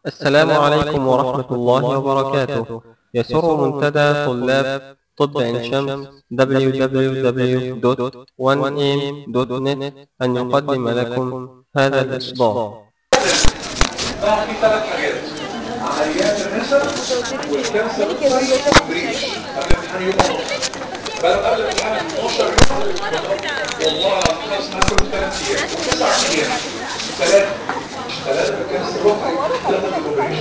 السلام عليكم ورحمة الله وبركاته يسر منتدى طلاب طب عين شمس www.1am.net أن يقدم لكم هذا الإصدار طبعا في ثلاث حاجات عمليات النسب والكانسر والبريش قبل امتحان يوم ونص بل قبل امتحان 12 يوم والله العظيم خلاص ناكل ثلاث ايام تسع ايام ثلاثة مش ثلاثة بالكانسر ربعي ثلاثة بالاوبريشن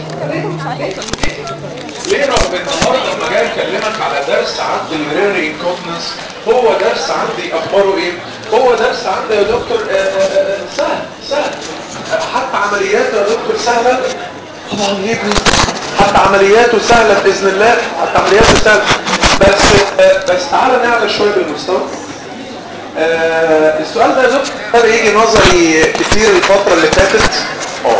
ليه رغم النهارده لما جاي اكلمك على درس عندي الريري انكونتنس هو درس عندي اخباره ايه؟ هو درس عندي يا دكتور آه، آه، آه، سهل سهل حتى عملياته يا دكتور سهله طبعا يا ابني حتى عملياته سهله باذن الله حتى عملياته سهله بس آه، بس تعالى نعلى شويه بالمستوى آه السؤال ده يا دكتور ابتدى يجي نظري كتير الفتره اللي فاتت اه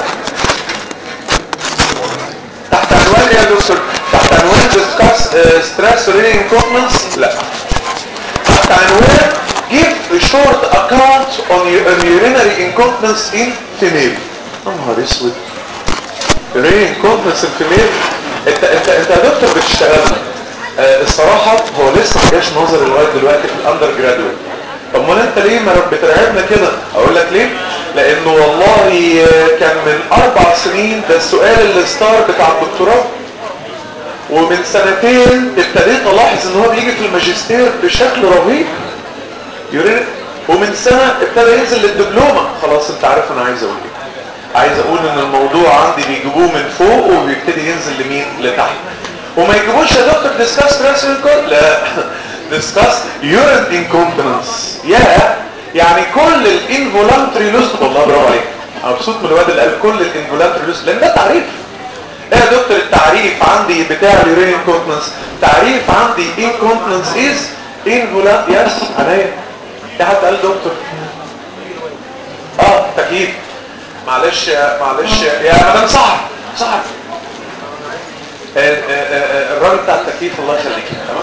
تحت عنوان ايه يا دكتور تحت عنوان discuss uh, stress related incontinence لا تحت عنوان give a short account on u- on urinary incontinence in female يا نهار اسود urinary incontinence in female انت انت انت يا دكتور بتشتغلنا آه الصراحه هو لسه ما جاش نظري لغايه دلوقتي في الاندر جرادويت طب امال انت ليه ما بترعبنا كده اقول لك ليه لانه والله آه، كان من اربع سنين ده السؤال الستار بتاع الدكتوراه ومن سنتين ابتديت الاحظ ان هو بيجي في الماجستير بشكل رهيب يورين ومن سنة ابتدى ينزل للدبلومة خلاص انت عارف انا عايز اقول ايه عايز اقول ان الموضوع عندي بيجيبوه من فوق وبيبتدي ينزل لمين لتحت وما يجيبوش يا دكتور ديسكاس ستريس لا ديسكاس يورين انكومبتنس يا يعني كل الانفولانتري لوس والله برافو عليك انا مبسوط من الواد اللي قال كل الانفولانتري لوس لان ده تعريف ايه يا دكتور التعريف عندي بتاع اليورين انكونتنس تعريف عندي انكونتنس از انفولا يس عليا في حد قال دكتور اه تكييف معلش يا معلش يا- يا مدام صح صح آه، آه، آه، الراجل بتاع التكييف الله يخليك تمام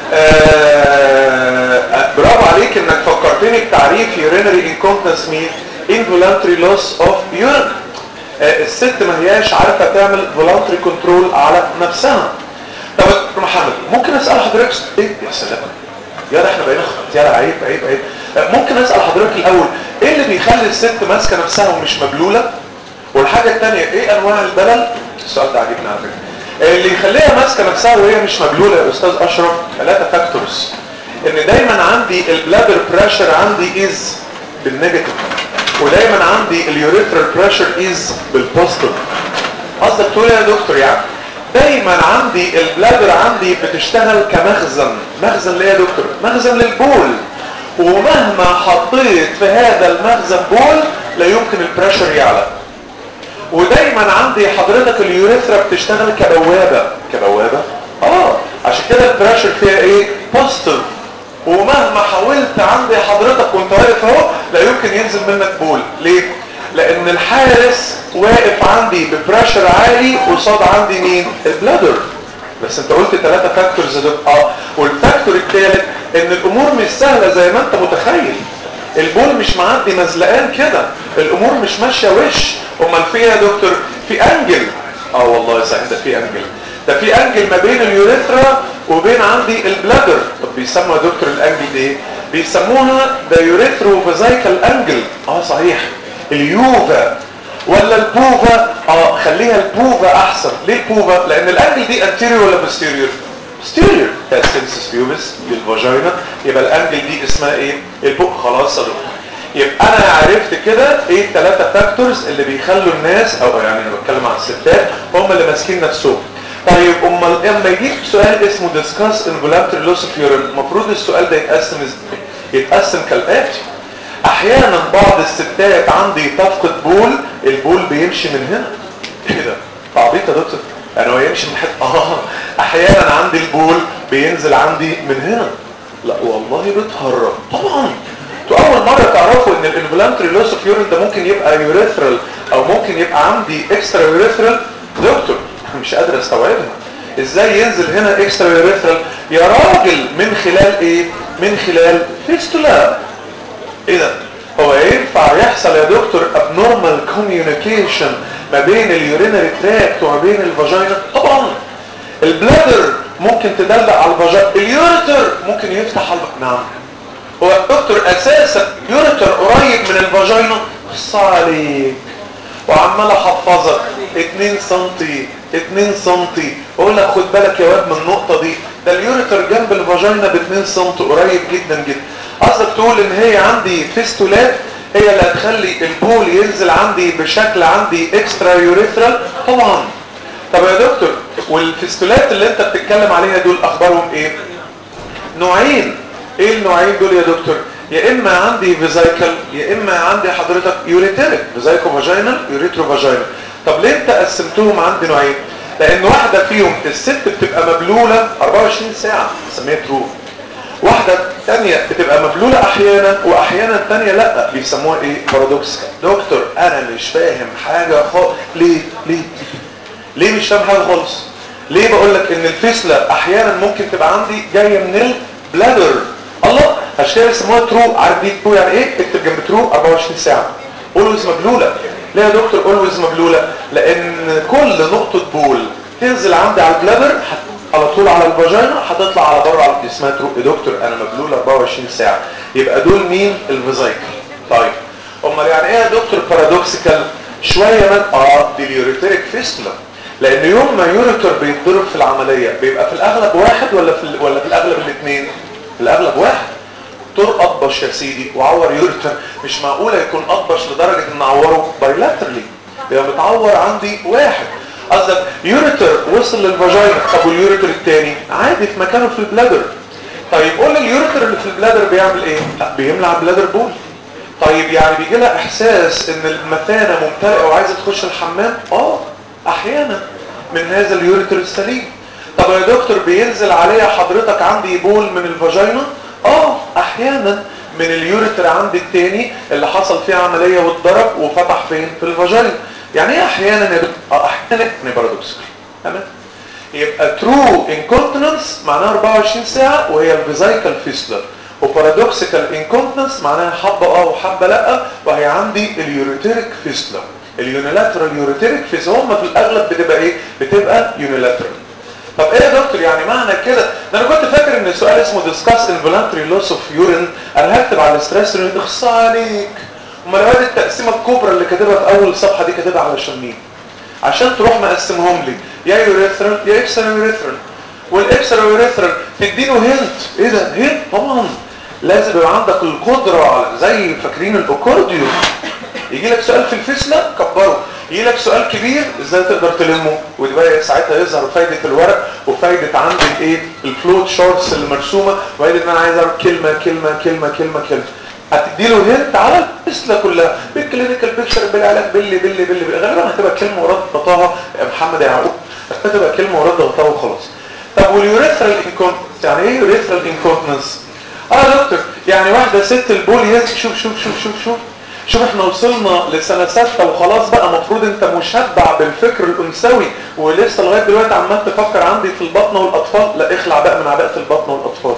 آه، آه، برافو عليك انك فكرتني بتعريف urinary incontinence مين involuntary loss of urine آه، الست ما هياش عارفه تعمل voluntary control على نفسها طب يا دكتور محمد ممكن اسال حضرتك ايه يا سلام يا ده احنا بقينا خ- يا عيب عيب عيب آه، ممكن اسال حضرتك الاول ايه اللي بيخلي الست ماسكه نفسها ومش مبلوله والحاجه الثانيه ايه انواع البلل السؤال ده عاجبني على فكره اللي يخليها ماسكه نفسها وهي مش مبلوله يا استاذ اشرف ثلاثه فاكتورز ان دايما عندي البلادر بريشر عندي از بالنيجاتيف ودايما عندي اليوريثرال بريشر از بالبوزيتيف قصدك تقول إيه يا دكتور يعني دايما عندي البلادر عندي بتشتغل كمخزن مخزن ليه يا دكتور مخزن للبول ومهما حطيت في هذا المخزن بول لا يمكن البريشر يعلى ودايما عندي حضرتك اليوريثرا بتشتغل كبوابة كبوابة اه عشان كده البريشر فيها ايه بوزيتيف ومهما حاولت عندي حضرتك وانت واقف اهو لا يمكن ينزل منك بول ليه لان الحارس واقف عندي ببريشر عالي قصاد عندي مين البلادر بس انت قلت ثلاثة فاكتورز دول اه والفاكتور الثالث ان الامور مش سهلة زي ما انت متخيل البول مش معدي مزلقان كده الامور مش ماشيه وش امال في إيه يا دكتور في انجل اه والله يا سعيد ده في انجل ده في انجل ما بين اليوريثرا وبين عندي البلادر طب بيسموا يا دكتور الانجل دي ايه بيسموها ده يوريثرو فازايكال انجل اه صحيح اليوفا ولا البوفا اه خليها البوفا احسن ليه البوفا لان الانجل دي انتيريور ولا بوستيريور ستيريور السنسس بيوبس للفاجينا يبقى الانجل دي اسمها ايه البوك خلاص يا دكتور يبقى انا عرفت كده ايه الثلاثه فاكتورز اللي بيخلوا الناس او يعني انا بتكلم عن الستات هم اللي ماسكين نفسهم طيب امال اما يجيك سؤال اسمه ديسكاس انفولانتري لوس اوف يورين المفروض السؤال ده يتقسم ازاي يتقسم كالاتي احيانا بعض الستات عندي تفقد بول البول بيمشي من هنا ايه ده تعبيط يا دكتور يعني هو يمشي من حته اه احيانا عندي البول بينزل عندي من هنا لا والله بتهرب طبعا انتوا اول مره تعرفوا ان الانفلانتري لوس اوف يورين ده ممكن يبقى يوريثرال او ممكن يبقى عندي اكسترا يوريثرال دكتور مش قادر استوعبها ازاي ينزل هنا اكسترا يوريثرال يا راجل من خلال ايه من خلال فيستولا ايه ده هو ينفع يحصل يا دكتور abnormal communication ما بين اليورينري تراكت وما بين الفاجينا طبعا البلادر ممكن تدلق على الفاجينا اليوريتر ممكن يفتح على نعم هو الدكتور اساسا اليوريتر قريب من الفاجينا بص عليك وعمال احفظك 2 سم 2 سم اقول لك خد بالك يا واد من النقطه دي ده اليوريتر جنب الفاجينا ب 2 سم قريب جدا جدا قصدك تقول ان هي عندي فيستولات هي اللي هتخلي البول ينزل عندي بشكل عندي اكسترا يوريثرال طبعا طب يا دكتور والفيستولات اللي انت بتتكلم عليها دول اخبارهم ايه نوعين ايه النوعين دول يا دكتور يا اما عندي فيزايكل يا اما عندي حضرتك يوريتريك فيزايكو فاجينال يوريترو فاجينال طب ليه انت قسمتهم عندي نوعين لان واحده فيهم الست بتبقى مبلوله 24 ساعه بنسميها ترو واحدة تانية بتبقى مبلولة احيانا واحيانا تانية لا بيسموها ايه بارادوكس دكتور انا مش فاهم حاجة خالص ليه ليه ليه مش فاهم حاجة خالص ليه بقول لك ان الفسلة احيانا ممكن تبقى عندي جاية من البلادر الله عشان كده بيسموها ترو عارف دي ترو يعني ايه اكتب جنب ترو 24 ساعة اولويز مبلولة ليه يا دكتور اولويز مبلولة لان كل نقطة بول تنزل عندي على البلادر على طول على الفاجينا هتطلع على بره على اسمها تروح يا دكتور انا مبلول 24 ساعه يبقى دول مين الفيزايكل طيب امال يعني ايه يا دكتور بارادوكسيكال شويه من اه دي اليوريتريك فيستولا لان يوم ما يوريتر بيتضرب في العمليه بيبقى في الاغلب واحد ولا في ولا في الاغلب الاثنين في الاغلب واحد دكتور اطبش يا سيدي وعور يوريتر مش معقوله يكون اطبش لدرجه ان اعوره بايلاترلي يبقى متعور عندي واحد قصدك يوريتر وصل للفاجينا طب واليوريتر الثاني عادي في مكانه في البلادر طيب قول لي اليوريتر اللي في البلادر بيعمل ايه لا بيملى على البلادر بول طيب يعني بيجي لها احساس ان المثانه ممتلئه وعايزه تخش الحمام اه احيانا من هذا اليوريتر السليم طب يا دكتور بينزل عليها حضرتك عندي بول من الفاجينا اه احيانا من اليوريتر عندي الثاني اللي حصل فيه عمليه واتضرب وفتح فين في الفاجينا يعني ايه احيانا يا دكتور احيانا يعني بارادوكسيكال تمام يبقى ترو انكونتيننس معناها 24 ساعه وهي الفيزايكال فيستولر وبارادوكسيكال انكونتيننس معناها حبه اه وحبه لا وهي عندي اليوريتريك فيستولر اليونيلاترال يوريتريك فيس هم في الاغلب بتبقى ايه بتبقى يونيلاترال طب ايه يا دكتور يعني معنى كده ده انا كنت فاكر ان السؤال اسمه ديسكاس انفولانتري لوس اوف يورين انا هكتب على الستريس اخص عليك امال الواد التقسيمه الكبرى اللي كاتبها في اول الصفحه دي كاتبها علشان مين عشان تروح مقسمهم لي يا يوريثرال يا اكسترا يوريثرال والاكسترا يوريثرال تديله هنت ايه ده هنت طبعا لازم يبقى عندك القدره على زي فاكرين الاكورديون يجي لك سؤال في الفسله كبره يجي لك سؤال كبير ازاي تقدر تلمه وتبقى ساعتها يظهر فايده الورق وفايده عندي الايه الفلوت شارتس اللي مرسومه وفايده ان انا عايز اعرف كلمه كلمه كلمه كلمه كلمه هتديله هنت على الفسله كلها بالكلينيكال بيكتشر بالعلاج باللي باللي باللي, باللي. غالبا هتبقى كلمه ورد غطاها يا محمد يا يعقوب هتبقى كلمه ورد غطاها وخلاص طب واليوريثرال انكونتنس يعني ايه يوريثرال انكونتنس اه يا دكتور يعني واحده ست البول يس شوف شوف شوف شوف شوف شوف احنا وصلنا لسنه سته وخلاص بقى المفروض انت مشبع بالفكر الانثوي ولسه لغايه دلوقتي عمال تفكر عندي في البطن والاطفال لا اخلع بقى من عباءه البطن والاطفال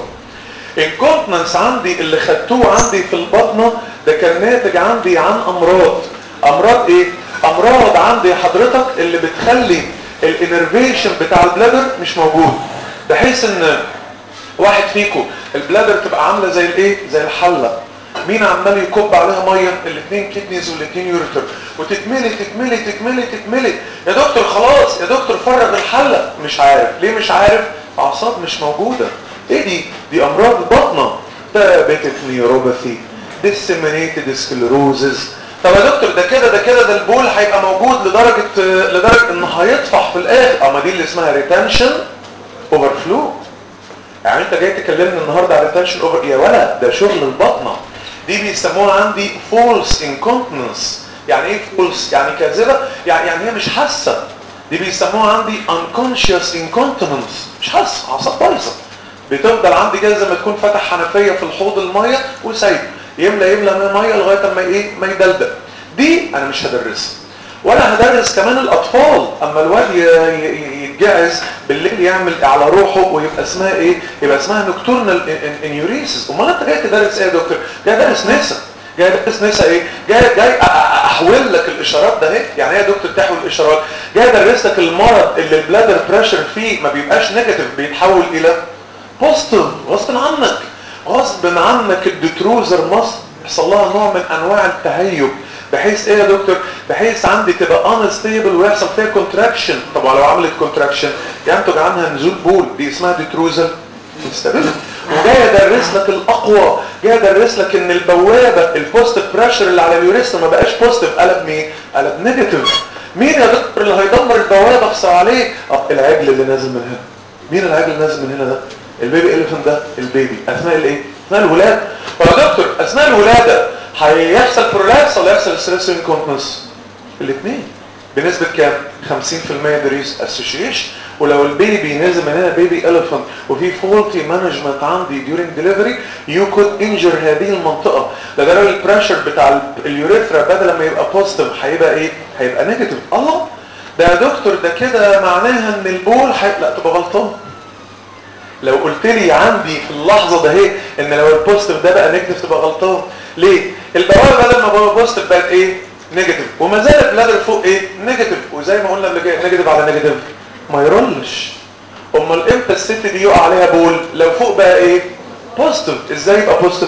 الكونتنس عندي اللي خدتوه عندي في البطنه ده كان ناتج عندي عن امراض امراض ايه امراض عندي حضرتك اللي بتخلي الانرفيشن بتاع البلادر مش موجود بحيث ان واحد فيكم البلادر تبقى عامله زي الايه زي الحله مين عمال يكب عليها ميه الاثنين كدنيز والاثنين يوريتر وتتملي تتملي تتملي تتملي يا دكتور خلاص يا دكتور فرغ الحله مش عارف ليه مش عارف اعصاب مش موجوده ايه دي دي امراض البطنه diabetic neuropathy disseminated sclerosis طب يا دكتور ده كده ده كده ده البول هيبقى موجود لدرجه لدرجه انه هيطفح في الاخر اما دي اللي اسمها ريتنشن اوفر فلو يعني انت جاي تكلمني النهارده على ريتنشن اوفر يا ولا ده شغل البطنه دي بيسموها عندي فولس انكونتنس يعني ايه فولس يعني كاذبه يعني يعني هي مش حاسه دي بيسموها عندي unconscious incontinence مش حاسه اعصاب بايظه بتفضل عندي كده زي ما تكون فاتح حنفيه في الحوض الميه وسايبه يملى يملى ميه لغايه اما ايه ما يدلدق دي انا مش هدرسها ولا هدرس كمان الاطفال اما الواد يتجعز بالليل يعمل على روحه ويبقى اسمها ايه يبقى اسمها نكتورنال انيوريسيس امال انت جاي تدرس ايه يا دكتور جاي تدرس نسا جاي ادرس نسا ايه جاي جاي احول لك الاشارات ده اهي يعني ايه يا دكتور تحول الاشارات جاي ادرس لك المرض اللي البلادر بريشر فيه ما بيبقاش نيجاتيف بيتحول الى بوزيتيف غصب عنك غصب عنك الديتروزر مصر يحصل لها نوع من انواع التهيب بحيث ايه يا دكتور بحيث عندي تبقى انستيبل ويحصل فيها كونتراكشن طبعا لو عملت كونتراكشن ينتج عنها نزول بول دي اسمها ديتروزل انستابيلتي وجاي ادرس لك الاقوى جاي ادرس لك ان البوابه البوزيتيف بريشر اللي على اليوريثرا ما بقاش بوزيتيف قلب مين قلب نيجاتيف مين يا دكتور اللي هيدمر البوابه اخسر عليه اه العجل اللي نازل من هنا مين العجل اللي نازل من هنا ده البيبي اليفنت ده البيبي اثناء الايه اثناء الولاده فيا دكتور اثناء الولاده هيحصل برولابس ولا يحصل ستريس انكونتنس الاثنين بنسبه كام 50% دريس اسوشيشن ولو البيبي نازل من هنا بيبي اليفنت وفي فولتي مانجمنت عندي ديورنج ديليفري يو كود انجر هذه المنطقه لدرجه البريشر بتاع اليوريثرا بدل ما يبقى بوزيتيف هيبقى ايه هيبقى نيجاتيف الله ده يا دكتور ده كده معناها ان البول حي... لا تبقى غلطان لو قلت لي عندي في اللحظه ده اهي ان لو البوزيتيف ده بقى نيجاتيف تبقى غلطان ليه البوابه بدل ما بقى بوزيتيف بقت ايه نيجاتيف وما زال البلادر فوق ايه نيجاتيف وزي ما قلنا قبل كده نيجاتيف على نيجاتيف ما يرولش امال امتى الست دي يقع عليها بول لو فوق بقى ايه بوزيتيف ازاي يبقى بوزيتيف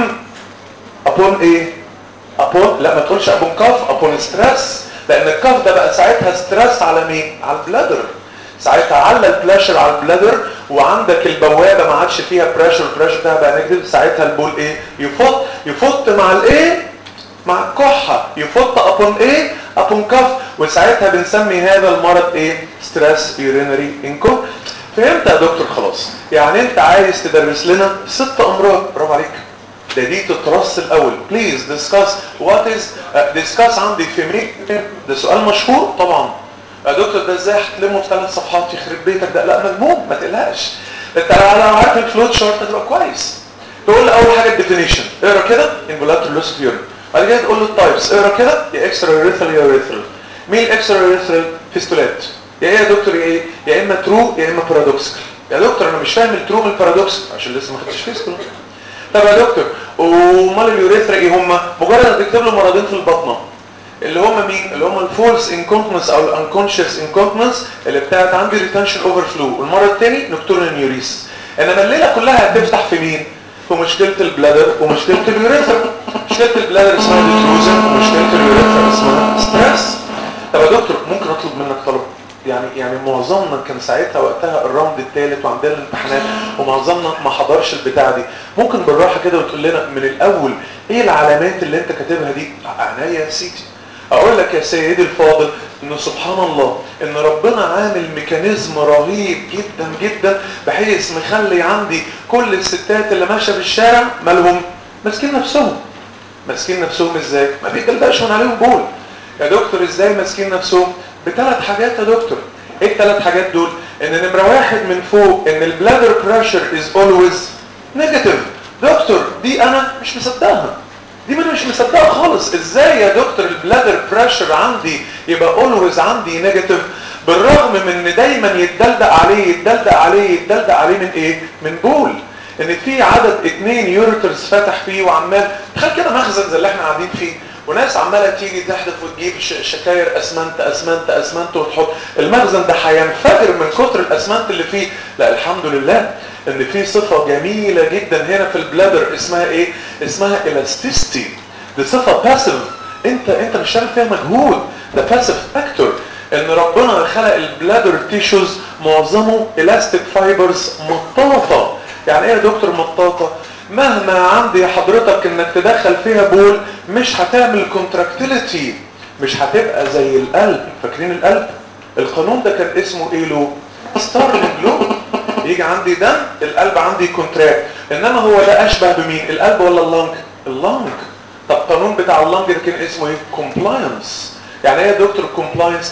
ابون ايه ابون لا ما تقولش ابون كاف ابون ستريس لان الكاف ده بقى ساعتها ستريس على مين على البلادر ساعتها على البلاشر على البلادر وعندك البوابه ما عادش فيها بريشر البريشر بتاعها بقى نيجاتيف ساعتها البول ايه يفط يفط مع الايه مع الكحه يفط ابون ايه ابون كف وساعتها بنسمي هذا المرض ايه ستريس يورينري انكو فهمت يا دكتور خلاص يعني انت عايز تدرس لنا ست امراض برافو عليك ده دي تترص الاول بليز ديسكاس وات از ديسكاس عندي في مين ده سؤال مشهور طبعا يا دكتور ده ازاي هتلمه في ثلاث صفحات يخرب بيتك ده لا ملموم ما تقلقش انت لو عارف الفلوت شارت هتبقى كويس تقول له اول حاجه الديفينيشن اقرا كده انفولاتور لوس يورين بعد كده تقول له التايبس اقرا كده يا اكسترا يوريثرال يا يوريثرال مين الاكسترا يوريثرال فيستولات يا ايه يا دكتور يا ايه يا اما ترو يا اما بارادوكسيكال يا دكتور انا مش فاهم الترو من البارادوكس عشان لسه ما خدتش فيستولا طب يا دكتور وامال اليوريثرا ايه هم مجرد تكتب له مرضين في البطنه اللي هم مين اللي هم الفولس انكونتنس او الانكونشس انكونتنس اللي بتاعت عندي ريتنشن اوفر فلو والمره الثاني نكتورن نيوريس انما الليله كلها هتفتح في مين في مشكله البلادر ومشكله اليوريثرا مشكله البلادر اسمها ديتروزن ومشكله اليوريثرا اسمها ستريس طب يا دكتور ممكن اطلب منك طلب يعني يعني معظمنا كان ساعتها وقتها الراوند الثالث وعندنا الامتحانات ومعظمنا ما حضرش البتاع دي ممكن بالراحه كده وتقول لنا من الاول ايه العلامات اللي انت كاتبها دي عينيا يا سيدي اقول لك يا سيدي الفاضل ان سبحان الله ان ربنا عامل ميكانيزم رهيب جدا جدا بحيث مخلي عندي كل الستات اللي ماشيه في الشارع مالهم ماسكين نفسهم ماسكين نفسهم ازاي ما بيتلبقش من عليهم بول يا دكتور ازاي ماسكين نفسهم بثلاث حاجات يا دكتور ايه الثلاث حاجات دول ان نمره واحد من فوق ان البلادر بريشر از اولويز نيجاتيف دكتور دي انا مش مصدقها دي ما انا مش مصدقها خالص ازاي يا دكتور البلادر بريشر عندي يبقى اولويز عندي نيجاتيف بالرغم من ان دايما يتدلدق عليه يتدلدق عليه يتدلدق عليه من ايه من بول ان في عدد اتنين يورترز فتح فيه وعمال تخيل كده مخزن زي اللي احنا قاعدين فيه وناس عماله تيجي تحدف وتجيب شكاير اسمنت اسمنت اسمنت وتحط المخزن ده هينفجر من كتر الاسمنت اللي فيه لا الحمد لله ان في صفه جميله جدا هنا في البلادر اسمها ايه اسمها الاستيستي دي صفه باسيف انت انت مش شايف فيها مجهود ده باسيف فاكتور ان ربنا خلق البلادر تيشوز معظمه الاستيك فايبرز مطاطه يعني ايه يا دكتور مطاطه مهما عندي حضرتك انك تدخل فيها بول مش هتعمل كونتراكتيليتي مش هتبقى زي القلب فاكرين القلب القانون ده كان اسمه ايه له ستارلينج لو يجي عندي دم القلب عندي كونتراكت انما هو ده اشبه بمين القلب ولا اللنج اللنج طب القانون بتاع اللنج ده كان اسمه ايه كومبلاينس يعني ايه يا دكتور كومبلاينس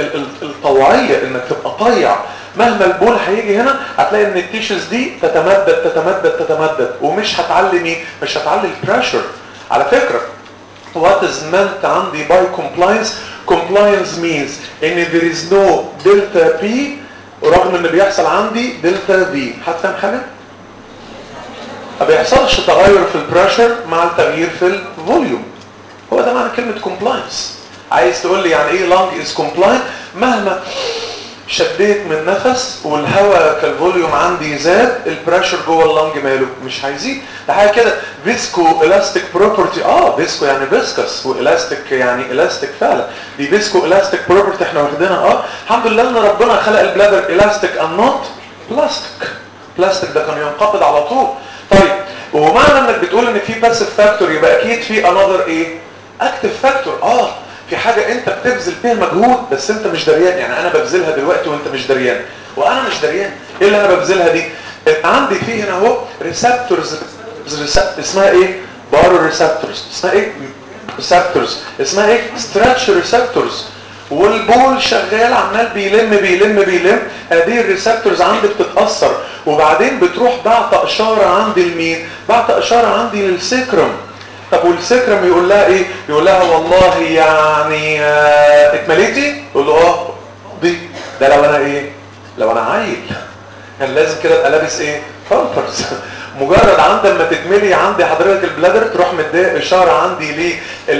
الطوعيه انك تبقى طيع مهما البول هيجي هنا هتلاقي ان التيشوز دي تتمدد تتمدد تتمدد ومش هتعلي مين مش هتعلي البريشر على فكره what is meant عندي by compliance compliance means ان there is no delta P ورغم ان بيحصل عندي دلتا في هتفهم حاجه ما بيحصلش تغير في البريشر مع التغيير في الفوليوم هو ده معنى كلمه كومبلاينس عايز تقول لي يعني ايه لانج از كومبلاينت مهما شديت من نفس والهواء كالفوليوم عندي زاد البريشر جوه اللنج ماله مش هيزيد ده حاجه كده فيسكو الاستيك بروبرتي اه فيسكو يعني فيسكس والاستيك يعني الاستيك فعلا دي فيسكو الاستيك بروبرتي احنا واخدينها اه الحمد لله ان ربنا خلق البلادر الاستيك اند نوت بلاستيك بلاستيك ده كان ينقبض على طول طيب ومعنى انك بتقول ان في باسيف فاكتور يبقى اكيد في انذر ايه اكتف فاكتور اه في حاجة انت بتبذل فيها مجهود بس انت مش دريان يعني انا ببذلها دلوقتي وانت مش دريان وانا مش دريان ايه اللي انا ببذلها دي عندي فيه هنا اهو ريسبتورز اسمها ايه بارو ريسبتورز اسمها ايه ريسبتورز اسمها ايه ستراتش ريسبتورز والبول شغال عمال بيلم بيلم بيلم هذه الريسبتورز عندي بتتاثر وبعدين بتروح بعت اشاره عندي لمين بعت اشاره عندي للسكرم طب والسكرم يقول لها ايه يقول لها والله يعني آه اتمليتي تقول له اه دي ده لو انا ايه لو انا عيل كان لازم كده ابقى لابس ايه بامبرز مجرد عندما تتملي عندي حضرتك البلادر تروح مديه اشاره عندي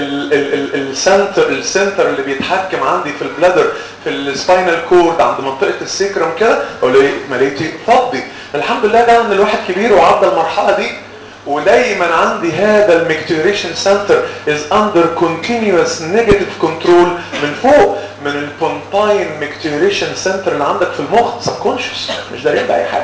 للسنتر السنتر اللي بيتحكم عندي في البلادر في السباينال كورد عند منطقه السكرم كده اقول له ايه اتمليتي فضي الحمد لله ده ان الواحد كبير وعدى المرحله دي ودايما عندي هذا الميكتوريشن سنتر is under continuous negative control من فوق من البونتاين ميكتوريشن سنتر اللي عندك في المخ subconscious مش دارين بأي حاجة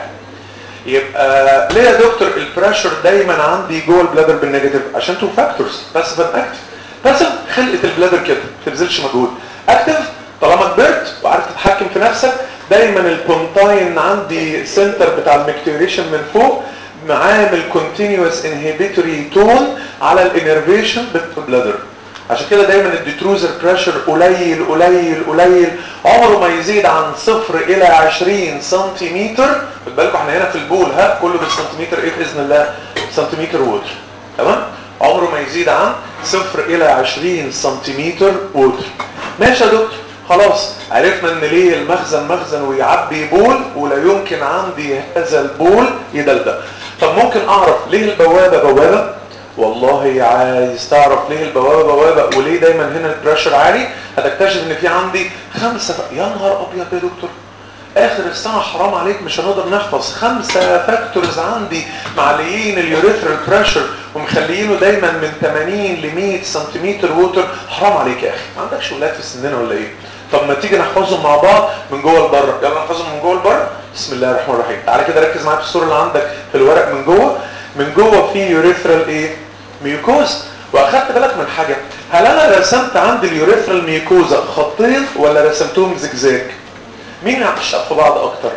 يبقى ليه يا دكتور البريشر دايما عندي جوه البلادر بالنيجاتيف عشان تو فاكتورز باسف اند اكتف باسف خلقه البلادر كده ما تبذلش مجهود اكتف طالما كبرت وعارف تتحكم في نفسك دايما البونتاين عندي سنتر بتاع الميكتوريشن من فوق معامل continuous inhibitory تون على الانرفيشن بالبلادر عشان كده دايما الديتروزر بريشر قليل قليل قليل عمره ما يزيد عن صفر الى 20 سنتيمتر خد بالكم احنا هنا في البول ها كله بالسنتيمتر ايه باذن الله سنتيمتر ووتر تمام عمره ما يزيد عن صفر الى 20 سنتيمتر ووتر ماشي يا دكتور خلاص عرفنا ان ليه المخزن مخزن ويعبي بول ولا يمكن عندي هذا البول يدلدق طب ممكن اعرف ليه البوابة بوابة والله عايز تعرف ليه البوابة بوابة وليه دايما هنا البريشر عالي هتكتشف ان في عندي خمسة ف... يا نهار ابيض يا دكتور اخر السنة حرام عليك مش هنقدر نحفظ خمسة فاكتورز عندي معليين اليوريثرال بريشر ومخليينه دايما من 80 ل 100 سنتيمتر ووتر حرام عليك يا اخي ما عندكش ولاد في سننا ولا ايه طب ما تيجي نحفظهم مع بعض من جوه لبره يلا نحفظهم من جوه لبره بسم الله الرحمن الرحيم تعالى كده ركز معايا في الصوره اللي عندك في الورق من جوه من جوه في يوريثرال ايه ميوكوز واخدت بالك من حاجه هل انا رسمت عندي اليوريثرال ميوكوزا خطين ولا رسمتهم زجزاج مين يعشق في بعض اكتر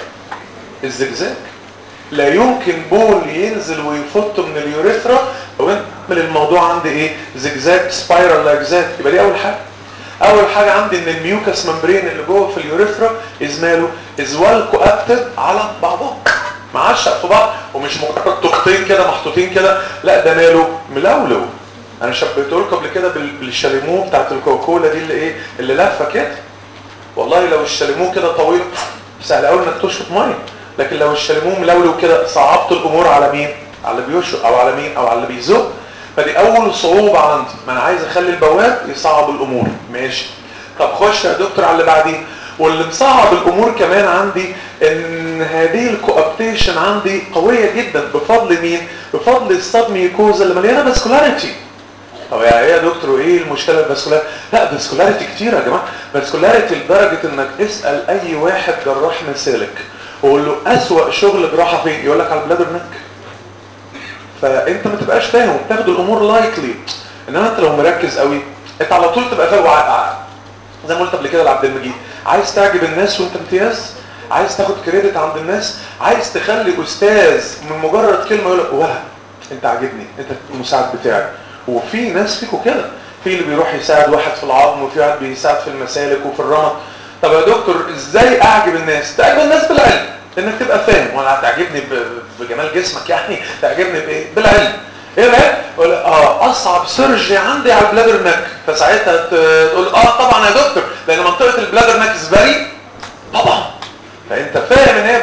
الزجزاج لا يمكن بول ينزل ويفط من اليوريثرا لو انت تعمل الموضوع عندي ايه زجزاج سبايرال لايك ذات يبقى دي اول حاجه اول حاجه عندي ان الميوكس ممبرين اللي جوه في اليوريثرا از ماله از ويل كوابتد على بعضها معشق في بعض ومش مجرد تخطين كده محطوطين كده لا ده ماله ملولو انا شبهته لكم قبل كده بالشاليمو بتاعت الكوكولا دي اللي ايه اللي لافه كده والله لو الشاليمو كده طويل سهل قوي انك تشفط ميه لكن لو الشاليمو ملولو كده صعبت الامور على مين على اللي بيشرب او على مين او على اللي بيزق فدي اول صعوبة عندي ما انا عايز اخلي البواب يصعب الامور ماشي طب خش يا دكتور على اللي بعديه واللي مصعب الامور كمان عندي ان هذه الكوابتيشن عندي قوية جدا بفضل مين بفضل السب ميوكوزا اللي مليانه فاسكولاريتي طب يا ايه يا دكتور وايه المشكله الفاسكولار لا فاسكولاريتي كتير يا جماعه فاسكولاريتي لدرجه انك اسال اي واحد جراح مسالك وقول له اسوأ شغل جراحه فين يقول لك على البلادر نك فانت ما تبقاش فاهم وبتاخد الامور لايكلي انما انت لو مركز قوي انت على طول تبقى فاهم زي ما قلت قبل كده لعبد المجيد عايز تعجب الناس وانت امتياز عايز تاخد كريدت عند الناس عايز تخلي استاذ من مجرد كلمه يقول لك ولا انت عاجبني انت المساعد بتاعي وفي ناس فيكم كده في اللي بيروح يساعد واحد في العظم وفي واحد بيساعد في المسالك وفي الرمد طب يا دكتور ازاي اعجب الناس تعجب الناس بالعلم انك تبقى فاهم وانا هتعجبني بجمال جسمك يعني تعجبني بايه بالعلم ايه بقى اه اصعب سيرجري عندي على البلادر نك فساعتها تقول اه طبعا يا دكتور لان منطقه البلادر نك فيري طبعا فانت فاهم ان هي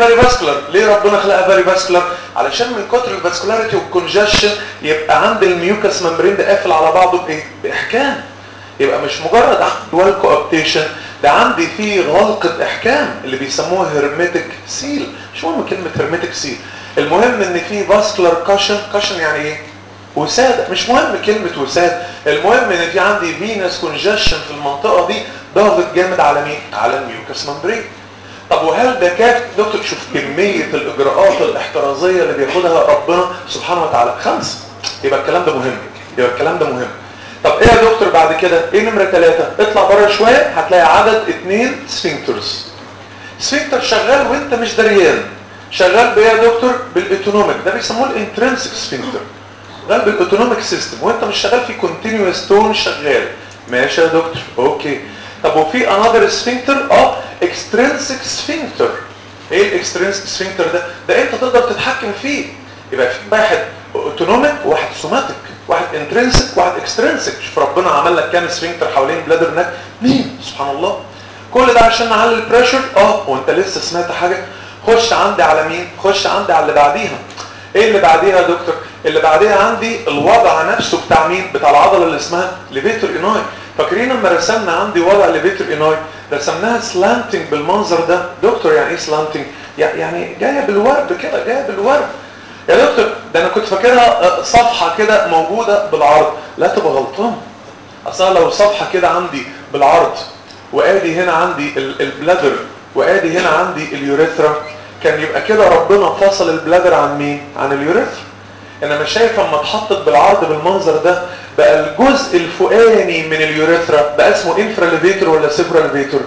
فيري فاسكولار ليه ربنا خلقها فيري فاسكولار علشان من كتر الفاسكولاريتي والكونجشن يبقى عند الميوكس ممبرين ده قافل على بعضه بايه باحكام يبقى مش مجرد عندي وال كوابتيشن ده عندي فيه غلقة احكام اللي بيسموها هيرميتك سيل مش مهم كلمة هيرميتك سيل المهم ان في فاسكولار كاشن كاشن يعني ايه وسادة مش مهم كلمة وسادة المهم ان في عندي فينس كونجشن في المنطقة دي ضاغط جامد على مين على الميوكس ممبرين طب وهل ده كافي دكتور شوف كمية الاجراءات الاحترازية اللي بياخدها ربنا سبحانه وتعالى خمسة يبقى الكلام ده مهم يبقى الكلام ده مهم طب ايه يا دكتور بعد كده ايه نمرة ثلاثة اطلع بره شوية هتلاقي عدد اتنين سفنكترز سفنكتر شغال وانت مش دريان شغال بايه يا دكتور بالاوتونوميك ده بيسموه الانترنسك سفنكتر شغال بالاوتونوميك سيستم وانت مش شغال في كونتينوس تون شغال ماشي يا دكتور اوكي طب وفي انذر سفنكتر اه اكسترنسك سفنكتر ايه الاكسترنسك سفنكتر ده ده انت تقدر تتحكم فيه يبقى في واحد اوتونوميك وواحد سوماتيك واحد انترنسك واحد اكسترنسك شوف ربنا عمل لك كام سفنكتر حوالين بلادر نك مين سبحان الله كل ده عشان نعلي البريشر اه وانت لسه سمعت حاجه خش عندي على مين خش عندي على اللي بعديها ايه اللي بعديها يا دكتور اللي بعديها عندي الوضع نفسه بتاع مين بتاع العضله اللي اسمها ليفيتور اناي فاكرين لما رسمنا عندي وضع ليفيتور اناي رسمناها سلانتنج بالمنظر ده دكتور يعني ايه سلانتنج يعني جايه بالورب كده جايه بالورب يا دكتور ده انا كنت فاكرها صفحه كده موجوده بالعرض لا تبقى غلطان اصلا لو صفحه كده عندي بالعرض وادي هنا عندي البلادر وادي هنا عندي اليوريثرا كان يبقى كده ربنا فصل البلادر عن مين عن اليوريثرا انما شايف اما اتحطت بالعرض بالمنظر ده بقى الجزء الفوقاني من اليوريثرا بقى اسمه انفراليفيتور ولا سيبراليفيتور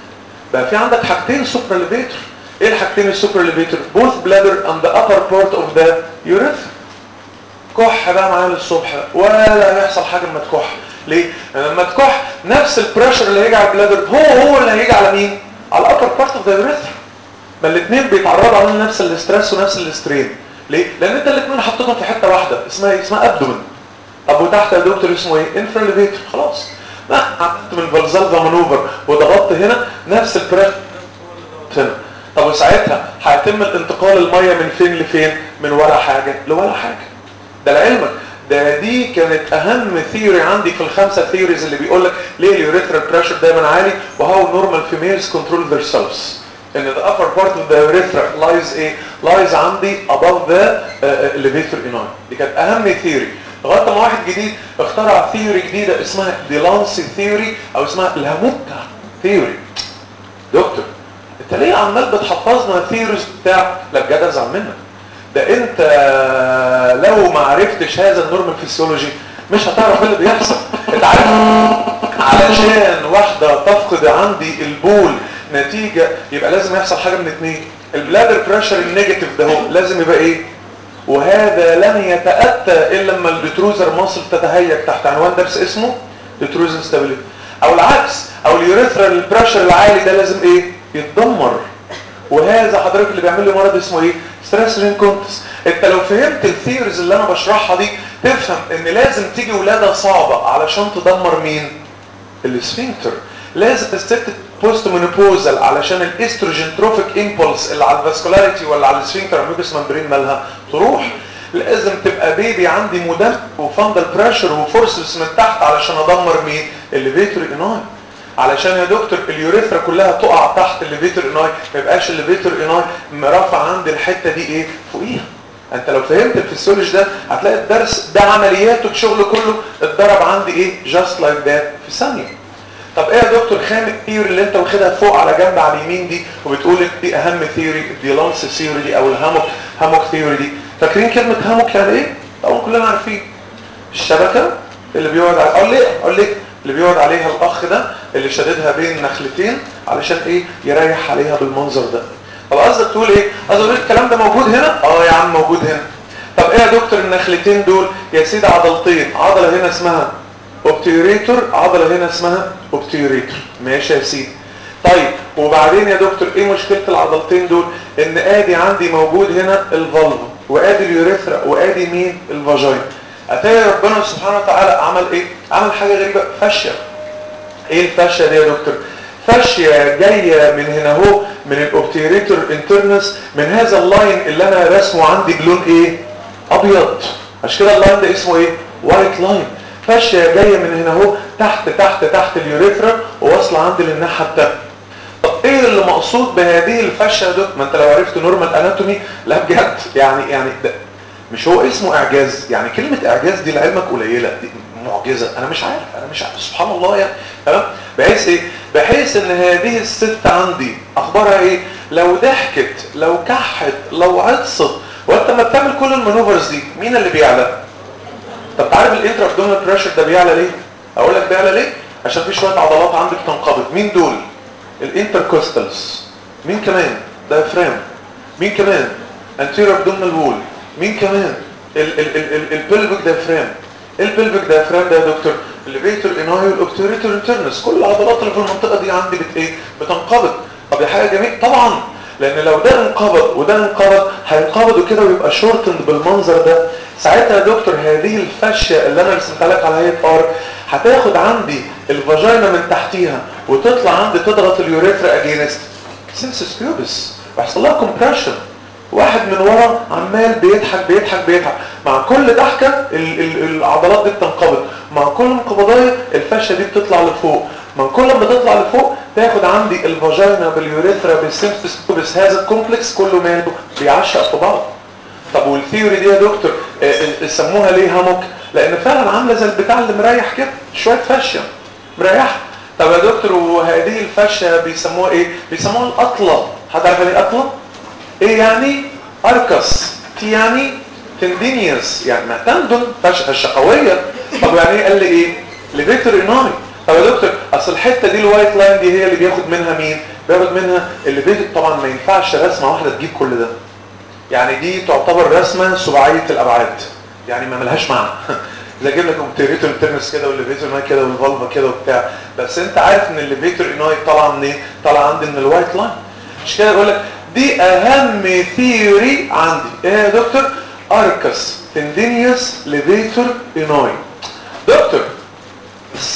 بقى في عندك حاجتين سوبراليفيتور ايه الحاجتين السوبراليفيتور both bladder and the upper part of the urethra كح بقى معايا للصبح ولا هيحصل حاجه لما تكح ليه لما تكح نفس البريشر اللي هيجي على البلادر هو هو اللي هيجي على مين على upper part of the urethra ما الاثنين بيتعرضوا على نفس الاسترس ونفس الاسترين ليه لان انت الاثنين حطيتهم في حته واحده اسمها اسمها ابدومن طب وتحت يا دكتور اسمه ايه انفراليفيتور خلاص ما عملت من فالزالفا مانوفر وضغطت هنا نفس البريشر هنا طب وساعتها هيتم الانتقال الميه من فين لفين من ولا حاجه لولا حاجه ده لعلمك ده دي كانت اهم ثيوري عندي في الخمسه ثيوريز اللي بيقول لك ليه اليوريثرال بريشر دايما عالي وهاو نورمال فيميلز كنترول ذير سيلفز ان the upper part of the urethra lies ايه lies عندي above the uh, elevator inner دي كانت اهم ثيوري لغايه ما واحد جديد اخترع ثيوري جديده اسمها ديلانسي ثيوري او اسمها الهاموكا ثيوري دكتور انت ليه عمال بتحفظنا ثيوريز بتاع لا بجد ازعل منك ده انت لو ما عرفتش هذا النورمال فيسيولوجي مش هتعرف ايه اللي بيحصل انت عارف علشان واحده تفقد عندي البول نتيجه يبقى لازم يحصل حاجه من اتنين البلادر بريشر النيجاتيف ده هو لازم يبقى ايه وهذا لن يتاتى الا لما البتروزر ماسل تتهيج تحت عنوان درس اسمه بتروزر ستابيليتي او العكس او اليوريثرال بريشر العالي ده لازم ايه يتدمر وهذا حضرتك اللي بيعمل لي مرض اسمه ايه ستريس رينكونتس انت لو فهمت الثيوريز اللي انا بشرحها دي تفهم ان لازم تيجي ولاده صعبه علشان تدمر مين السفنكتر لازم الست بوست مونوبوزال علشان الاستروجين تروفيك امبولس اللي على الفاسكولاريتي ولا على السفنكتر الميوكس ممبرين مالها تروح لازم تبقى بيبي عندي مدم وفندل بريشر وفورسز من تحت علشان ادمر مين الليفيتور اناي علشان يا دكتور اليوريثرا كلها تقع تحت الليفيتور اناي ما يبقاش الليفيتور اناي مرفع عند الحته دي ايه فوقيها انت لو فهمت الفسيولوجي ده هتلاقي الدرس ده عملياته الشغل كله اتضرب عندي ايه جاست لايك ذات في ثانيه طب ايه يا دكتور خام الثيوري اللي انت واخدها فوق على جنب على اليمين دي وبتقول دي اهم ثيوري الديلانس ثيوري دي او الهاموك هاموك ثيوري دي فاكرين كلمه هاموك يعني ايه طبعا كلنا عارفين الشبكه اللي بيقعد على اقول ليه اقول ليه اللي بيقعد عليها الاخ ده اللي شددها بين نخلتين علشان ايه يريح عليها بالمنظر ده طب قصدك تقول ايه قصدك تقول الكلام ده موجود هنا اه يا عم موجود هنا طب ايه يا دكتور النخلتين دول يا سيدي عضلتين عضله هنا اسمها اوبتيوريتور عضله هنا اسمها اوبتيوريتور ماشي يا سيدي طيب وبعدين يا دكتور ايه مشكله العضلتين دول ان ادي عندي موجود هنا الفالف وادي اليوريثرا وادي مين الفاجين اتاري ربنا سبحانه وتعالى عمل ايه عمل حاجه غريبه فاشيه ايه الفاشيه دي يا دكتور فاشيه جايه من هنا اهو من الاوبتيريتور انترنس من هذا اللاين اللي انا رسمه عندي بلون ايه ابيض عشان كده اللاين ده اسمه ايه وايت لاين فاشيه جايه من هنا اهو تحت تحت تحت اليوريثرا وواصله عندي للناحيه التانيه طب ايه اللي مقصود بهذه الفشه ده ما انت لو عرفت نورمال اناتومي لا بجد يعني يعني ده مش هو اسمه اعجاز يعني كلمه اعجاز دي لعلمك قليله دي معجزه انا مش عارف انا مش عارف سبحان الله يعني تمام بحيث ايه بحيث ان هذه الست عندي اخبارها ايه لو ضحكت لو كحت لو عطست وانت ما بتعمل كل المانوفرز دي مين اللي بيعلى طب تعرف الانترا ابدومينال بريشر ده بيعلى ليه اقول لك بيعلى ليه عشان في شويه عضلات عندك تنقبض مين دول الانتركوستالز مين كمان دايفرام مين كمان انتيرو ابدومينال وول مين كمان البلفيك دايفرام البلفيك دايفرام ده يا دكتور الليفيتور اناي والاوبتوريتور انترنس كل العضلات اللي في المنطقه دي عندي بت ايه بتنقبض طب دي حاجه جميله طبعا لان لو ده انقبض وده انقبض هينقبضوا كده ويبقى شورتند بالمنظر ده ساعتها يا دكتور هذه الفشه اللي انا رسمتها لك على هيئه ار هتاخد عندي الفاجينا من تحتيها وتطلع عندي تضغط اليوريثرا اجينست سينسس بيوبس ويحصل لها كومبريشن واحد من ورا عمال بيضحك بيضحك بيضحك مع كل ضحكه ال ال العضلات دي بتنقبض مع كل انقباضيه الفشه دي بتطلع لفوق من كل ما تطلع لفوق تاخد عندي الفاجينا باليوريثرا بالسيمفيس بس هذا الكومبلكس كله ماله بيعشق في بعض طب والثيوري دي يا دكتور سموها ليه هاموك لان فعلا عامله زي البتاع اللي مريح كده شويه فشه مريحه طب يا دكتور وهذه الفشه بيسموها ايه بيسموها الاطله حد عارف ايه اطله ايه يعني اركس تي يعني تندينيوس يعني ما تندن فشه قويه طب يعني ايه قال لي ايه لفيكتور اناي طب يا دكتور اصل الحته دي الوايت لاين دي هي اللي بياخد منها مين بياخد منها اللي بيجي طبعا ما ينفعش رسمه واحده تجيب كل ده يعني دي تعتبر رسمه سباعيه الابعاد يعني ما ملهاش معنى زي اجيب لك اوبتيريتور انترنس كده والليفيتور اناي كده والفالفا كده وبتاع بس انت عارف ان الليفيتور اناي طالعه منين طالعه عندي من الوايت لاين مش كده بقول لك دي اهم ثيوري عندي ايه يا دكتور اركس تندينيوس ليفيتور اناي دكتور بس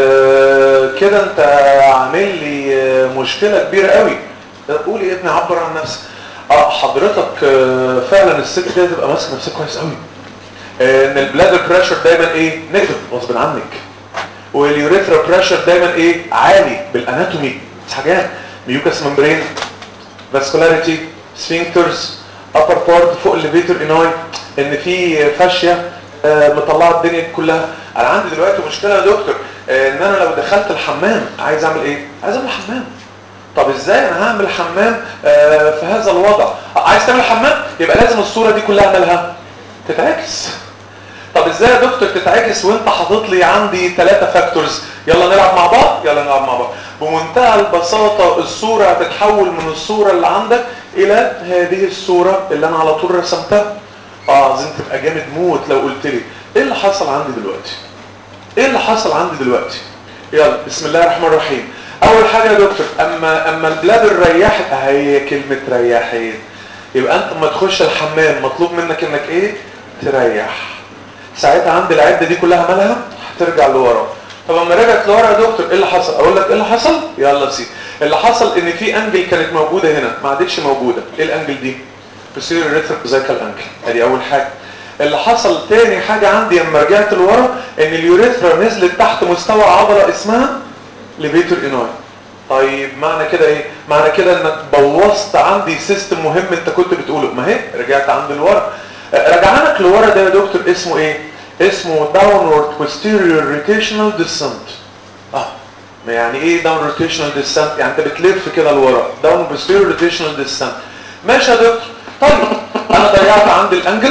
كده انت عامل لي مشكله كبيره قوي قول يا ابني عبر عن نفسك اه حضرتك فعلا الست دي تبقى ماسكه نفسها كويس قوي ان البلادر بريشر دايما ايه نيجاتيف غصب عنك واليوريثرا بريشر دايما ايه عالي بالاناتومي حاجات ميوكاس ممبرين فاسكولاريتي سفينكترز ابر بارت فوق الليفيتور اناي ان في فاشيه مطلعه الدنيا كلها انا عندي دلوقتي مشكله يا دكتور ان انا لو دخلت الحمام عايز اعمل ايه عايز اعمل حمام طب ازاي انا هعمل حمام في هذا الوضع عايز تعمل حمام يبقى لازم الصوره دي كلها مالها تتعكس طب ازاي يا دكتور تتعكس وانت حاطط لي عندي ثلاثه فاكتورز يلا نلعب مع بعض يلا نلعب مع بعض بمنتهى البساطه الصوره هتتحول من الصوره اللي عندك الى هذه الصوره اللي انا على طول رسمتها اه عايزين تبقى جامد موت لو قلت لي ايه اللي حصل عندي دلوقتي ايه اللي حصل عندي دلوقتي يلا بسم الله الرحمن الرحيم اول حاجه يا دكتور اما اما البلاد ريحت هي كلمه ريحت يبقى انت لما تخش الحمام مطلوب منك انك ايه تريح ساعتها عند العده دي كلها مالها هترجع لورا طب لما رجعت لورا يا دكتور ايه اللي حصل اقول لك ايه اللي حصل يلا سي اللي حصل ان في انجل كانت موجوده هنا ما عادتش موجوده ايه الانجل دي بصير الريتروكوزايكال انجل ادي اول حاجه اللي حصل تاني حاجة عندي لما رجعت لورا ان اليوريثرا نزلت تحت مستوى عضلة اسمها ليفيتور اناي طيب معنى كده ايه معنى كده انك بوظت عندي سيستم مهم انت كنت بتقوله ما هي رجعت عند لورا رجعانك لورا ده يا دكتور اسمه ايه اسمه downward posterior rotational descent اه يعني ايه downward rotational descent يعني انت بتلف كده لورا downward posterior rotational descent ماشي يا دكتور طيب انا ضيعت عندي الانجل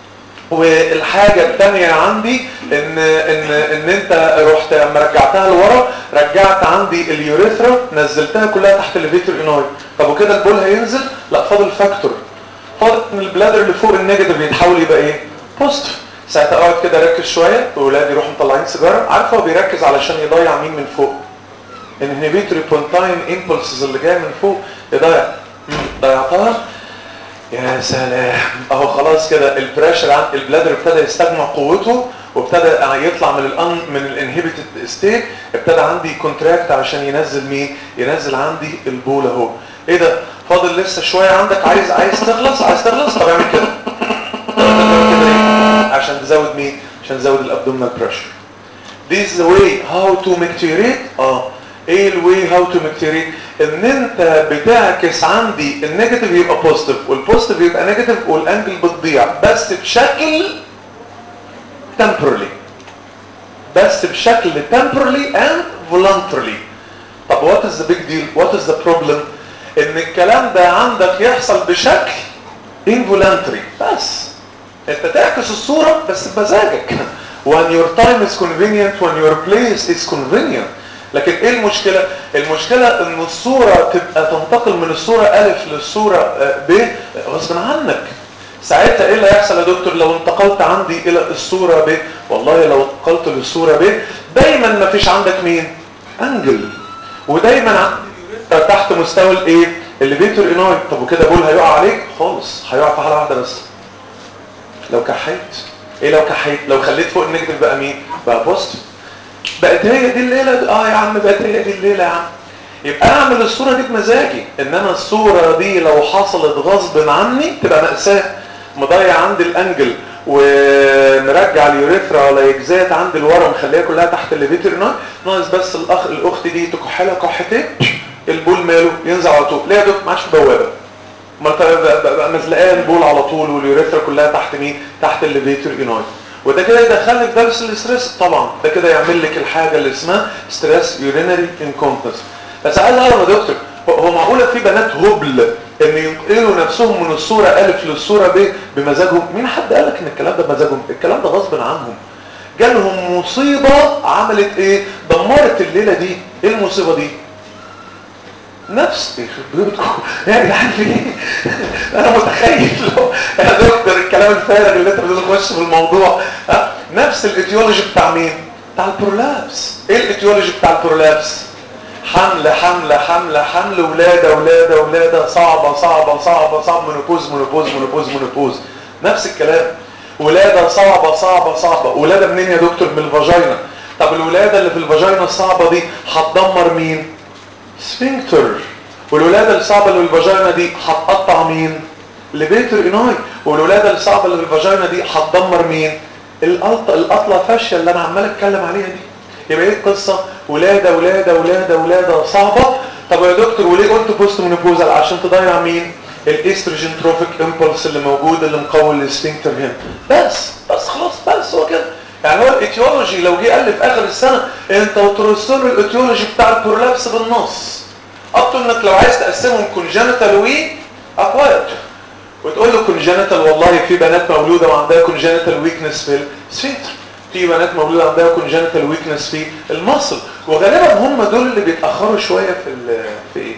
والحاجة الثانية عندي ان ان ان انت رحت لما رجعتها لورا رجعت عندي اليوريثرا نزلتها كلها تحت الليفيتور اناي طب وكده البول هينزل لا فاضل فاكتور فاضل ان البلادر اللي فوق النيجاتيف يتحول يبقى ايه بوزيتيف ساعتها اقعد كده ركز شويه واولادي يروحوا مطلعين سيجاره عارف هو بيركز علشان يضيع مين من فوق الانهبيتوري بونتاين امبولسز اللي جايه من فوق يضيع ضيعتها يا سلام اهو خلاص كده البريشر عند البلادر ابتدى يستجمع قوته وابتدى يطلع من الان من الانهبيتد ستيت ابتدى عندي كونتراكت عشان ينزل مين ينزل عندي البول اهو ايه ده فاضل لسه شويه عندك عايز عايز تخلص عايز تخلص طب اعمل كده تعمل كده ليه عشان تزود مين عشان تزود الابدومينال بريشر This is the way how to micturate اه ايه الواي هاو تو ميكتوريت ان انت بتعكس عندي النيجاتيف يبقى بوزيتيف والبوزيتيف يبقى نيجاتيف والانجل بتضيع بس بشكل temporarily بس بشكل temporarily and voluntarily طب what is the big deal what is the problem ان الكلام ده عندك يحصل بشكل involuntary بس انت تعكس الصورة بس بمزاجك when your time is convenient when your place is convenient لكن ايه المشكلة المشكلة ان الصورة تبقى تنتقل من الصورة الف للصورة ب غصب عنك ساعتها ايه اللي هيحصل يا دكتور لو انتقلت عندي الى الصورة ب والله لو انتقلت للصورة ب دايما ما فيش عندك مين انجل ودايما عندي تحت مستوى الايه الليفيتور اناي طب وكده بول هيقع عليك خالص هيقع في حالة واحدة بس لو كحيت ايه لو كحيت لو خليت فوق النيجاتيف بقى مين بقى بوزيتيف بقت هي دي الليلة دي. اه يا عم بقت هي دي الليلة يا عم يبقى انا اعمل الصورة دي بمزاجي انما الصورة دي لو حصلت غصب عني تبقى مأساة مضيع عندي الانجل ومرجع اليوريثرا ولا يجزات عندي الورا مخليها كلها تحت الليفيتر ناقص بس الاخ الاخت دي تكحلها كحتين البول ماله ينزل على طول ليه يا دكتور ما عادش بوابه ما بقى مزلقان البول على طول واليوريثرا كلها تحت مين تحت الليفيتر اناي وده كده يدخلني في درس الاستريس طبعا ده كده يعمل لك الحاجه اللي اسمها ستريس يورينري انكونتنس بس عايز اعرف يا دكتور هو معقوله في بنات هبل ان ينقلوا نفسهم من الصوره الف للصوره ب بمزاجهم مين حد قال لك ان الكلام ده بمزاجهم الكلام ده غصب عنهم جالهم مصيبه عملت ايه دمرت الليله دي ايه المصيبه دي نفس يا جدعان في ايه انا متخيل يا دكتور الكلام الفارغ اللي انت بتخش في الموضوع نفس الايديولوجي بتاع مين بتاع البرولابس ايه الايديولوجي بتاع البرولابس حمل حمل حمل حمل ولاده ولاده ولاده صعبه صعبه صعبه صعب منوبوز منوبوز منوبوز منوبوز نفس الكلام ولاده صعبه صعبه صعبه ولاده منين يا دكتور من الفاجينا طب الولاده اللي في الفاجينا الصعبه دي هتدمر مين سفنكتر والولادة الصعبة اللي في الفاجينا دي هتقطع مين ليبيتر اناي والولادة الصعبة اللي في الفاجينا دي هتدمر مين القطة القطلة فاشية اللي انا عمال اتكلم عليها دي يبقى ايه القصة ولادة ولادة ولادة ولادة صعبة طب يا دكتور وليه قلت بوست مونوبوزال عشان تضيع مين الاستروجين تروفيك امبولس اللي موجود اللي مقوي السفنكتر هنا بس بس خلاص بس هو كده يعني هو الايتيولوجي لو جه قال لي في اخر السنه انت وترسل له الايتيولوجي بتاع البرولابس بالنص ابطل انك لو عايز تقسمهم كونجنتال وي اكوايرد وتقول له كونجنتال والله في بنات مولوده وعندها كونجنتال ويكنس في السفنكتر في بنات مولوده عندها كونجنتال ويكنس في المصل وغالبا هم دول اللي بيتاخروا شويه في في ايه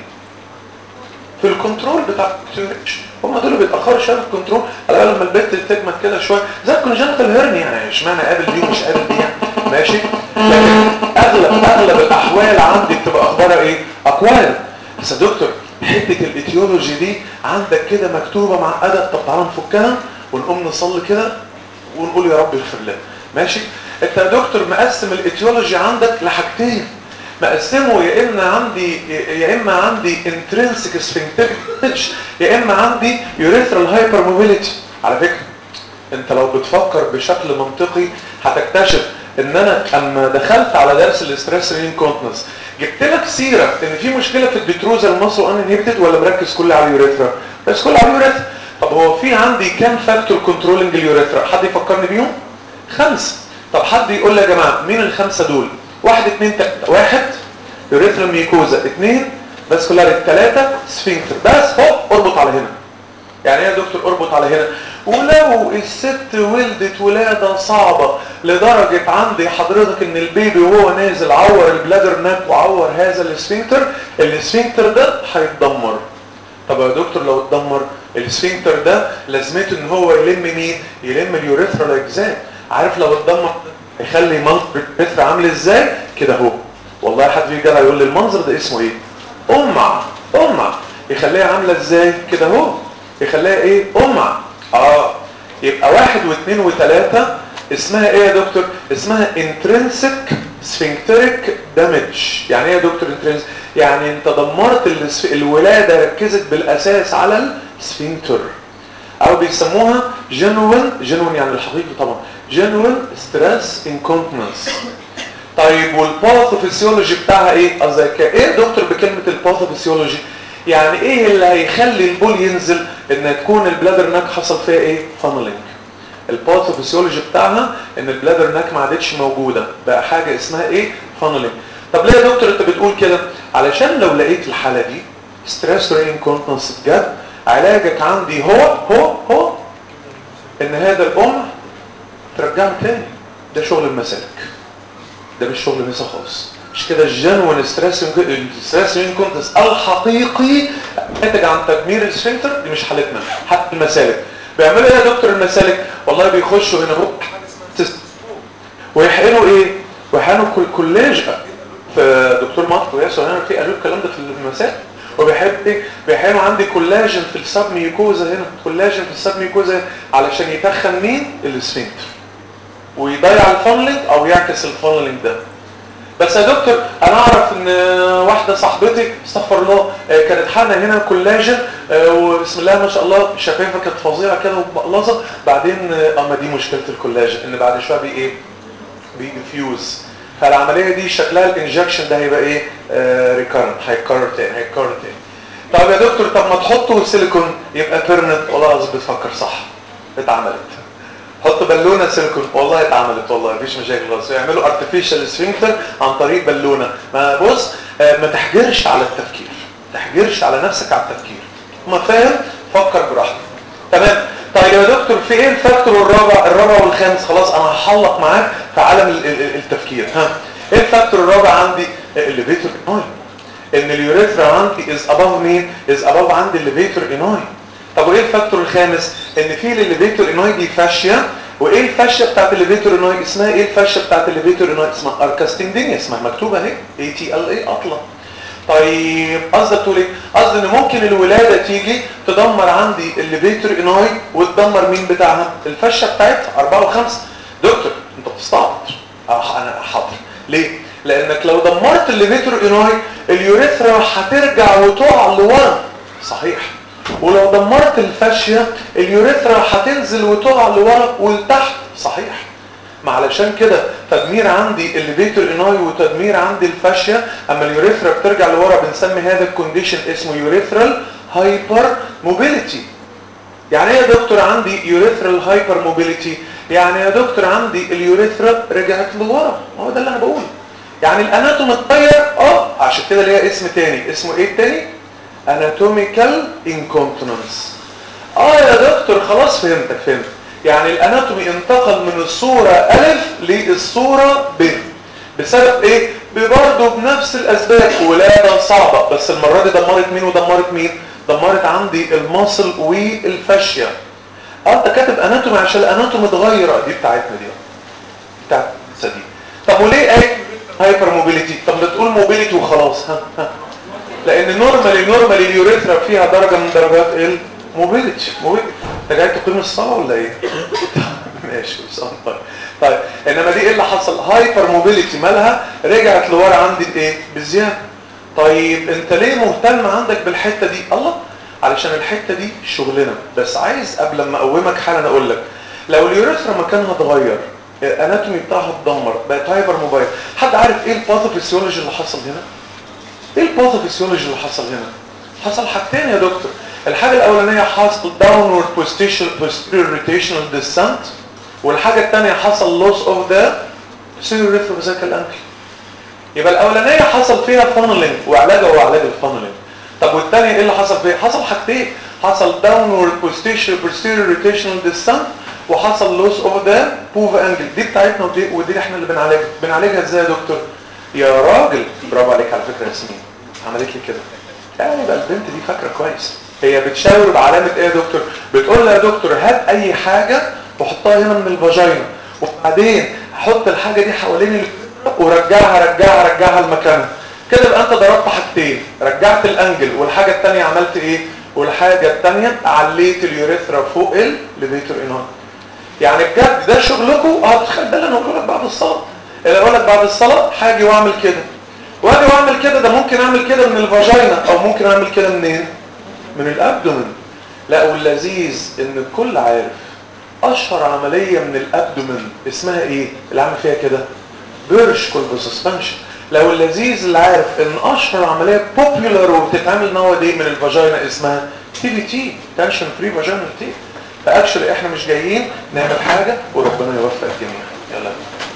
في الكنترول بتاع هم دول اللي بيتاخروا شويه في الكنترول على الاقل لما البنت تكمل كده شويه زي الكونجنتال هيرني يعني اشمعنى قابل دي ومش قابل دي يعني ماشي لكن اغلب اغلب الاحوال عندي بتبقى اخبارها ايه اقوال بس يا دكتور حته الايتيولوجي دي عندك كده مكتوبه معقده طب تعالى نفكها ونقوم نصلي كده ونقول يا رب اغفر لنا ماشي انت يا دكتور مقسم الايتيولوجي عندك لحاجتين مقسمه يا اما عندي يا اما عندي intrinsic sphincteric يا اما عندي urethral hypermobility على فكره انت لو بتفكر بشكل منطقي هتكتشف ان انا اما دخلت على درس الاستريس انكونتنس جبت لك سيره ان في مشكله في البتروزا المصر ان انهبيتد ولا مركز كل على اليوريثرا بس كل على اليوريثرا طب هو في عندي كام فاكتور كنترولنج اليوريثرا حد يفكرني بيهم خمسه طب حد يقول لي يا جماعه مين الخمسه دول واحد اثنين تلاتة واحد يوريثرا ميكوزا اثنين فاسكولاريت ثلاثة سفنكتر بس هوب اربط على هنا يعني ايه يا دكتور اربط على هنا ولو الست ولدت ولادة صعبة لدرجة عندي حضرتك ان البيبي وهو نازل عور البلادر ناب وعور هذا السفنكتر السفنكتر ده هيتدمر طب يا دكتور لو اتدمر السفنكتر ده لازمته ان هو يلم مين يلم اليوريثرا الاجزاء عارف لو اتدمر يخلي منظر اليوريثرا عامل ازاي كده اهو والله حد يجي يقول لي المنظر ده اسمه ايه امع امع يخليها عامله ازاي كده اهو يخليها ايه امع اه يبقى واحد واثنين وثلاثة اسمها ايه يا دكتور اسمها intrinsic sphincteric damage يعني ايه يا دكتور intrinsic يعني انت دمرت السف... الولاده ركزت بالاساس على السفنكتر او بيسموها جنوين جنوين يعني الحقيقي طبعا جنوين ستريس انكونتنس طيب والباثوفيسيولوجي بتاعها ايه قصدك ايه يا دكتور بكلمه الباثوفيسيولوجي يعني ايه اللي هيخلي البول ينزل ان تكون البلادر ناك حصل فيها ايه فانلينج الباثوفيسيولوجي بتاعها ان البلادر ناك ما عادتش موجوده بقى حاجه اسمها ايه فانلينج طب ليه يا دكتور انت بتقول كده علشان لو لقيت الحاله دي ستريس انكونتنس بجد علاجك عندي هو هو هو ان هذا الام ترجعه تاني ده شغل المسالك ده مش شغل نسا خالص مش كده الجنوين ستريس ستريس انكونتنس الحقيقي ناتج عن تدمير السفنكتر دي مش حالتنا حتى المسالك بيعملوا ايه يا دكتور المسالك والله بيخشوا هنا اهو ويحقنوا ايه ويحقنوا كولاج في دكتور مارك وياسر هنا في قالوا الكلام ده في المسالك وبيحب ايه بيحقنوا عندي كولاجين في السب ميوكوزا هنا كولاجين في السب ميوكوزا علشان يتخن مين السفنكتر ويضيع الفانلينج او يعكس الفانلينج ده بس يا دكتور انا اعرف ان واحده صاحبتي استغفر الله كانت حقنه هنا كولاجين وبسم الله ما شاء الله شفايفها كانت فظيعه كده ومقلصه بعدين اما دي مشكله الكولاجين ان بعد شويه بي ايه بيفيوز فالعمليه دي شكلها الانجكشن ده هيبقى ايه آه ريكارنت هيتكرر تاني هيتكرر تاني طب يا دكتور طب ما تحطوا سيليكون يبقى بيرنت والله العظيم بتفكر صح اتعملت حط بالونه سيليكون والله اتعملت والله مفيش مشاكل خالص يعملوا ارتفيشال سفنكتر عن طريق بالونه ما بص آه ما تحجرش على التفكير ما تحجرش على نفسك على التفكير ما فاهم فكر براحتك تمام طيب يا دكتور في ايه الفاكتور الرابع الرابع والخامس خلاص انا هحلق معاك في عالم التفكير ها ايه الفاكتور الرابع عندي الليفيتور اناي ان اليوريثرا عندي از اباف مين از اباف عندي الليفيتور اناي طب وايه الفاكتور الخامس ان في الليفيتور اناي دي فاشيا وايه الفاشيا بتاعت الليفيتور اناي اسمها ايه الفاشيا بتاعت الليفيتور اناي اسمها اركاستندينيا اسمها مكتوبه اهي اي تي ال اي اطلع طيب قصدك تقول ايه قصدي ان ممكن الولاده تيجي تدمر عندي الليفيتور اناي وتدمر مين بتاعها الفشه بتاعتها 4 و5 دكتور انت بتستعبط اه انا حاضر ليه لانك لو دمرت الليفيتور اناي اليوريثرا هترجع وتقع لورا صحيح ولو دمرت الفاشيه اليوريثرا هتنزل وتقع لورا ولتحت صحيح ما علشان كده تدمير عندي الليفيتور اناي وتدمير عندي الفاشيا اما اليوريثرا بترجع لورا بنسمي هذا الكونديشن اسمه يوريثرال هايبر موبيليتي يعني ايه يا دكتور عندي يوريثرال هايبر موبيليتي يعني يا دكتور عندي اليوريثرا رجعت لورا هو ده اللي انا بقوله يعني الاناتوم اتغير اه عشان كده ليها اسم تاني اسمه ايه التاني اناتوميكال انكونتيننس اه يا دكتور خلاص فهمتك فهمت يعني الاناتومي انتقل من الصورة الف للصورة ب بسبب ايه برضه بنفس الاسباب ولادة صعبة بس المرة دي دمرت مين ودمرت مين دمرت عندي المصل والفاشية اه انت كاتب اناتومي عشان الاناتومي اتغير دي بتاعتنا دي بتاعت دي طب وليه ايه هايبر موبيليتي طب بتقول موبيليتي وخلاص ها ها لان نورمالي نورمالي اليوريثرا فيها درجة من درجات ايه موبيليتي موبيليتي انت جاي تقيم الصلاة ولا ايه ماشي بس طيب طيب انما دي ايه اللي حصل هايبر موبيليتي مالها رجعت لورا عندي بايه بزيادة طيب انت ليه مهتم عندك بالحتة دي الله علشان الحتة دي شغلنا بس عايز قبل ما اقومك حالا اقول لك لو اليوريثرا مكانها اتغير الاناتومي بتاعها اتدمر بقت هايبر موبايل حد عارف ايه الباثوفيسيولوجي اللي حصل هنا ايه الباثوفيسيولوجي اللي حصل هنا حصل حاجتين يا دكتور الحاجة الأولانية حصل downward posterior posterior rotational descent والحاجة الثانية حصل loss of the posterior retrobasilical ankle يبقى الأولانية حصل فيها funneling وعلاجها هو علاج الفانلينج طب والثانية ايه اللي حصل فيها؟ حصل حاجتين حصل downward posterior posterior rotational descent وحصل loss of the POV angle دي بتاعتنا ودي, ودي احنا اللي بنعالجها بنعالجها ازاي يا دكتور؟ يا راجل برافو عليك على فكرة يا سنين عملت لي كده يعني يبقى البنت دي فاكرة كويس هي بتشاور بعلامة ايه يا دكتور بتقول لها يا دكتور هات اي حاجة وحطها هنا من الفاجينا وبعدين حط الحاجة دي حوالين ورجعها رجعها رجعها لمكانها كده يبقى انت ضربت حاجتين رجعت الانجل والحاجة التانية عملت ايه والحاجة التانية عليت اليوريثرا فوق الليفيتور انون يعني بجد ده شغلكم اه تخيل ده اللي انا هقوله لك بعد الصلاة اللي اقول لك بعد الصلاة حاجة واعمل كده واجي واعمل كده ده ممكن اعمل كده من الفاجينا او ممكن اعمل كده منين من الابدومن لا واللذيذ ان الكل عارف اشهر عمليه من الابدومن اسمها ايه اللي عامل فيها كده بيرش كولب سسبنشن لو اللذيذ اللي عارف ان اشهر عمليه بوبيولار وبتتعمل نوع دي من الفاجينا اسمها تي في تي تنشن فري فاجينا تي فاكشلي احنا مش جايين نعمل حاجه وربنا يوفق الجميع يلا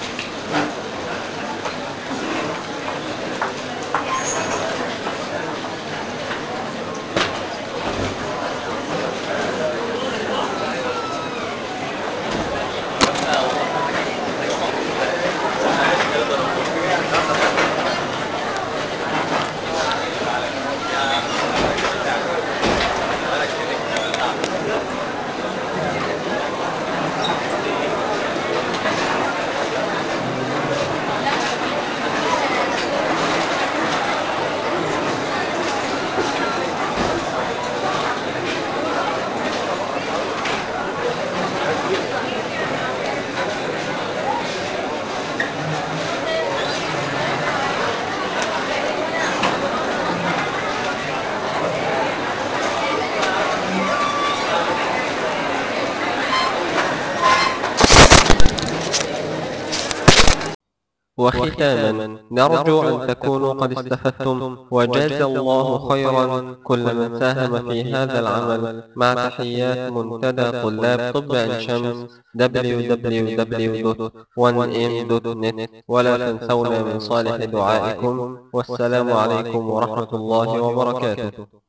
وختاما نرجو أن تكونوا قد استفدتم وجاز الله خيرا كل من ساهم في هذا العمل مع تحيات منتدى طلاب طب عين شمس www.1m.net ولا تنسونا من صالح دعائكم والسلام عليكم ورحمة الله وبركاته